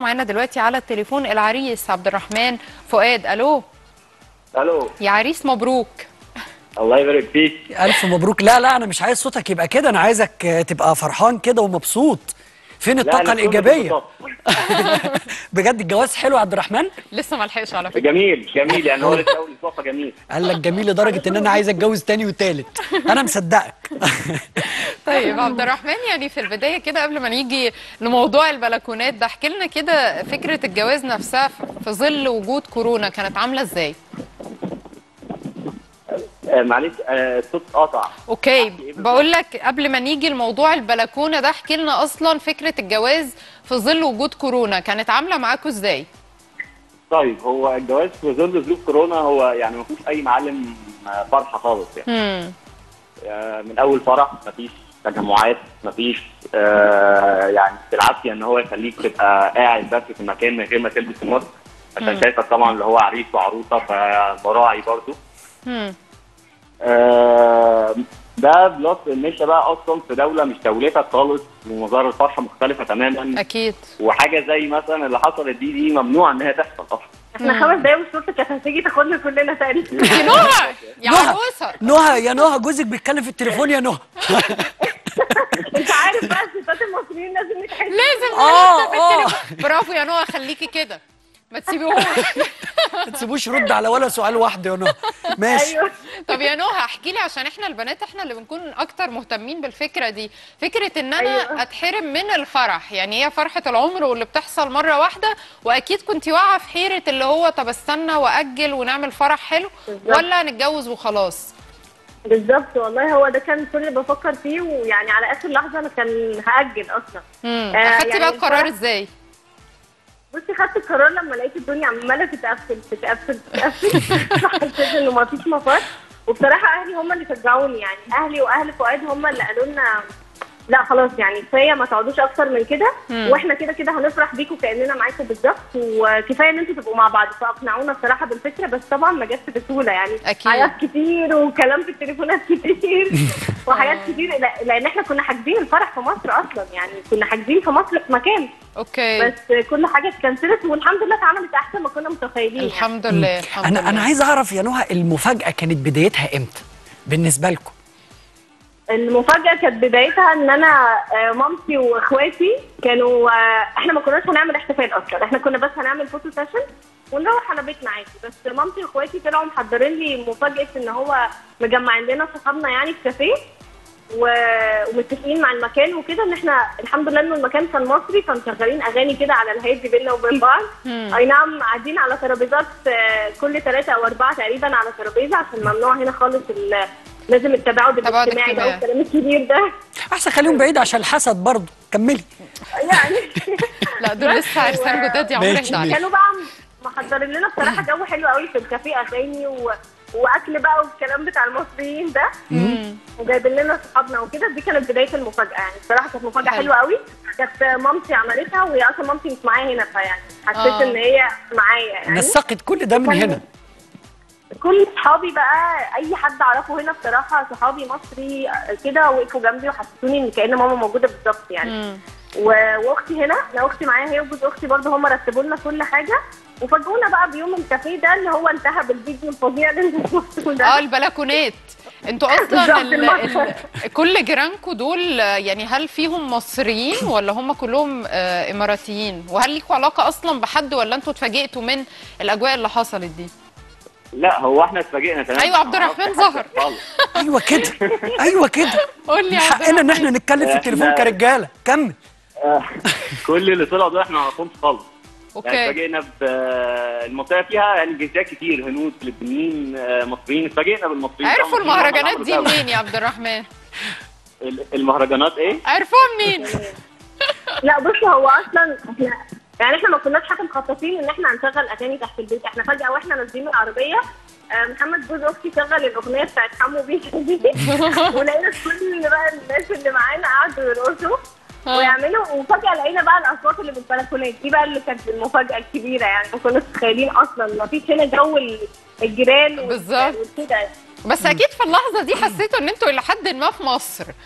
معانا دلوقتي على التليفون العريس عبد الرحمن فؤاد الو الو يا عريس مبروك الله يبارك فيك الف مبروك لا لا انا مش عايز صوتك يبقى كده انا عايزك آه، تبقى فرحان كده ومبسوط فين لا، الطاقه أنا كله الايجابيه انبساط. بجد الجواز حلو يا عبد الرحمن لسه ما لحقش على فكره جميل جميل يعني هو لسه اول اسبوع فجميل قال لك جميل لدرجه ان انا عايز اتجوز تاني وتالت انا مصدقك طيب عبد الرحمن يعني في البدايه كده قبل ما نيجي لموضوع البلكونات ده احكي لنا كده فكره الجواز نفسها في ظل وجود كورونا كانت عامله ازاي آه معلش آه الصوت قطع اوكي بقول لك قبل ما نيجي لموضوع البلكونه ده احكي لنا اصلا فكره الجواز في ظل وجود كورونا كانت عامله معاكم ازاي طيب هو الجواز في ظل ظروف كورونا هو يعني ما فيهوش اي معلم آه، فرحه خالص يعني امم آه من اول فرح مفيش تجمعات مفيش آه يعني بالعافيه ان هو يخليك تبقى قاعد بس في المكان من غير ما تلبس الماسك عشان شايفك طبعا اللي هو عريس وعروسه فمراعي برضه امم آه، ده بلس ان انت بقى اصلا في دوله مش دولتك خالص ومظاهر الفرحه مختلفه تماما اكيد وحاجه زي مثلا اللي حصلت دي دي ممنوع ان هي تحصل اصلا احنا خمس دقايق والشرطه كانت هتيجي تاخدنا كلنا تقريبا يا نهى يا نهى عروسه نهى يا نهى جوزك بيتكلم في التليفون يا نهى انت عارف بقى الستات المصريين لازم نتحس لازم آه، نلف في آه. التليفون. برافو يا نهى خليكي كده ما تسيبيهوش ما تسيبوش رد على ولا سؤال واحد يا نهى ماشي ايوه طب يا نهى احكي لي عشان احنا البنات احنا اللي بنكون اكتر مهتمين بالفكره دي فكره ان انا أيوة. اتحرم من الفرح يعني هي فرحه العمر واللي بتحصل مره واحده واكيد كنت واقعه في حيره اللي هو طب استنى واجل ونعمل فرح حلو بالظبط. ولا نتجوز وخلاص بالظبط والله هو ده كان كل اللي بفكر فيه ويعني على اخر لحظه انا كان هاجل اصلا امم آه، اخدتي يعني بقى القرار الفرح- ازاي بصي خدت القرار لما لقيت الدنيا عماله تتقفل تتقفل تتقفل فحسيت انه ما فيش مفر وبصراحه اهلي هم اللي شجعوني يعني اهلي واهل فؤاد هم اللي قالوا لنا لا خلاص يعني كفايه ما تقعدوش اكتر من كده مم. واحنا كده كده هنفرح بيكم كاننا معاكم بالظبط وكفايه ان انتوا تبقوا مع بعض فاقنعونا بصراحه بالفكره بس طبعا ما جاتش بسهوله يعني أكيد. حاجات كتير وكلام في التليفونات كتير وحاجات كتير لا- لان احنا كنا حاجزين الفرح في مصر اصلا يعني كنا حاجزين في مصر في مكان اوكي بس كل حاجه اتكنسلت والحمد لله اتعملت احسن ما كنا متخيلين يعني. الحمد لله الحمد انا لله انا عايز اعرف يا نهى المفاجاه كانت بدايتها امتى بالنسبه لكم المفاجاه كانت بدايتها ان انا آه، مامتي واخواتي كانوا آه، احنا ما كناش هنعمل احتفال اصلا احنا كنا بس هنعمل فوتو سيشن ونروح على بيتنا عادي بس مامتي واخواتي طلعوا محضرين لي مفاجاه ان هو مجمعين لنا صحابنا يعني في كافيه و- ومتفقين مع المكان وكده ان احنا الحمد لله انه المكان كان مصري فمشغلين اغاني كده على الهادي بينا وبين بعض مم. اي نعم قاعدين على ترابيزات آه، كل ثلاثة او اربعة تقريبا على ترابيزه عشان ممنوع هنا خالص ال- لازم التباعد التباعد الاجتماعي ده الاجتماعي. والكلام الكبير ده احسن خليهم بعيد عشان الحسد برضه كملي يعني لا دول لسه عرسان جداد يا عمري ماشي، اهدى عليك كانوا بقى محضرين لنا بصراحه جو حلو قوي في الكافيه اغاني و... واكل بقى والكلام بتاع المصريين ده مم. وجايبين لنا صحابنا وكده دي كانت بدايه المفاجاه يعني بصراحه كانت مفاجاه حلو. حلوه قوي كانت مامتي عملتها وهي اصلا مامتي مش معايا هنا فيعني حسيت آه. ان هي معايا يعني نسقت كل ده من هنا كل صحابي بقى اي حد اعرفه هنا بصراحه صحابي مصري كده وقفوا جنبي وحسسوني ان كان ماما موجوده بالظبط يعني مم. و- واختي هنا انا اختي معايا هي وجوز اختي برضه هم رتبوا لنا كل حاجه وفاجئونا بقى بيوم الكافيه ده اللي هو انتهى بالفيديو الفظيع اللي انتوا شفتوه اه ده البلكونات انتوا اصلا بالظبط، ال المطبخ. ال كل جيرانكم دول آه، يعني هل فيهم مصريين ولا هم كلهم آه، اماراتيين وهل ليكوا علاقه اصلا بحد ولا انتوا اتفاجئتوا من الاجواء اللي حصلت دي لا هو احنا اتفاجئنا تمام أيوة، عبد الرحمن ظهر. خالص. ايوه كده ايوه كده قول لي من يا عبد حقنا ان احنا الرحمن. نتكلم في التليفون إحنا- كرجاله كمل آه، كل اللي طلعوا دول احنا ما نعرفهمش خالص يعني اوكي اتفاجئنا بالمنطقه فيها يعني جنسيات كتير هنود فلبينيين آه، مصريين اتفاجئنا بالمصريين عرفوا طبعاً المهرجانات عمرو دي سوا. منين يا عبد الرحمن ال- المهرجانات ايه؟ عرفوها منين لا بص هو اصلا احنا يعني احنا ما كناش حتى مخططين ان احنا هنشغل اغاني تحت البيت احنا فجاه واحنا نازلين من العربيه آه، محمد جوز اختي شغل الاغنيه بتاعت حمو بيك دي ولقينا كل بقى الناس اللي معانا قعدوا يرقصوا آه. ويعملوا وفجاه لقينا بقى الاصوات اللي بالبلكونات دي بقى اللي كانت المفاجاه الكبيره يعني ما كناش متخيلين اصلا ما فيش هنا جو ال- الجيران وال- بالظبط. وكده بس اكيد في اللحظه دي حسيتوا ان انتوا الى حد ما في مصر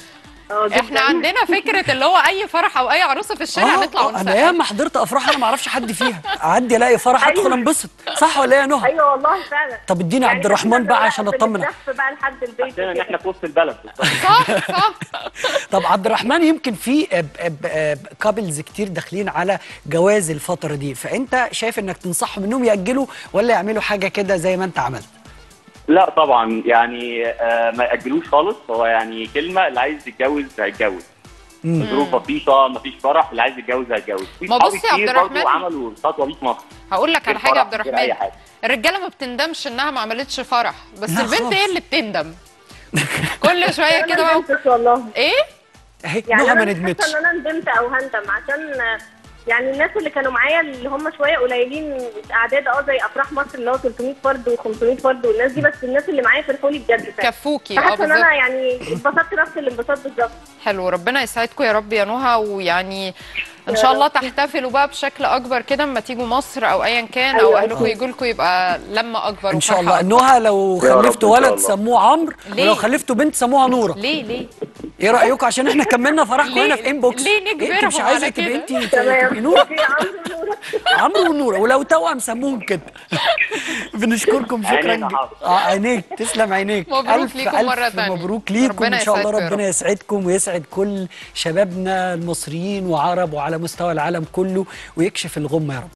اه جداً. احنا عندنا فكره اللي هو اي فرح او اي عروسه في الشارع نطلع آه، انا ونسقف ياما حضرت افراح انا ما اعرفش حد فيها اعدي الاقي فرح ادخل أيوة. انبسط صح ولا ايه يا نهى ايوه والله فعلا طب اديني يعني عبد الرحمن كنا بقى عشان بنلف اطمن بقى لحد البيت عشان ان وكده. احنا في وسط البلد بالظبط. صح صح طب عبد الرحمن يمكن في كابلز كتير داخلين على جواز الفتره دي فانت شايف انك تنصحهم انهم ياجلوا ولا يعملوا حاجه كده زي ما انت عملت لا طبعا يعني آه ما ياجلوش خالص هو يعني كلمه اللي عايز يتجوز هيتجوز ظروف بسيطه مفيش فرح اللي عايز يتجوز هيتجوز في ما صحابي بص يا عبد كتير برضه الرحمن. عملوا الخطوه دي في مصر هقول لك على غير حاجه يا فرح، عبد غير الرحمن أي حاجة. الرجاله ما بتندمش انها ما عملتش فرح بس لا البنت خالص. هي اللي بتندم كل شويه انا كده ما بقى ندمتش والله ايه اهي يعني نهى انا ما مش ندمتش حاسه ان انا ندمت او هندم عشان آه، يعني الناس اللي كانوا معايا اللي هم شويه قليلين اعداد اه زي افراح مصر اللي هو 300 فرد و500 فرد والناس دي بس الناس اللي معايا فرحوا لي بجد فعلا كفوكي اه فحاسه ان بالظبط انا يعني اتبسطت نفس الانبساط بالظبط حلو ربنا يسعدكم يا رب يا نهى ويعني ان شاء الله تحتفلوا بقى بشكل اكبر كده اما تيجوا مصر او ايا كان او أيوة. اهلكم يجوا لكم يبقى لمه اكبر ان شاء وفرحة الله أكبر. نهى لو يا رب خلفتوا إن شاء ولد الله. سموه عمرو ليه؟ ولو خلفتوا بنت سموها نوره ليه ليه ايه رايكم عشان احنا كملنا فرحكم ليه- هنا في انبوكس ليه إيه، انت نجبرهم مش عايزه على تبقي كده؟ انت تبقي تمام نوره في عمرو ونورة. عمرو ونوره ولو توأم سموهم كده بنشكركم شكرا عينينا ج- حاضر. اه عينيك تسلم عينيك مبروك ألف ليكم ألف مرة تانية. مبروك ليكم ربنا ان شاء الله يسعدكم يا ربنا رب. يسعدكم ويسعد كل شبابنا المصريين وعرب وعلى مستوى العالم كله ويكشف الغمه يا رب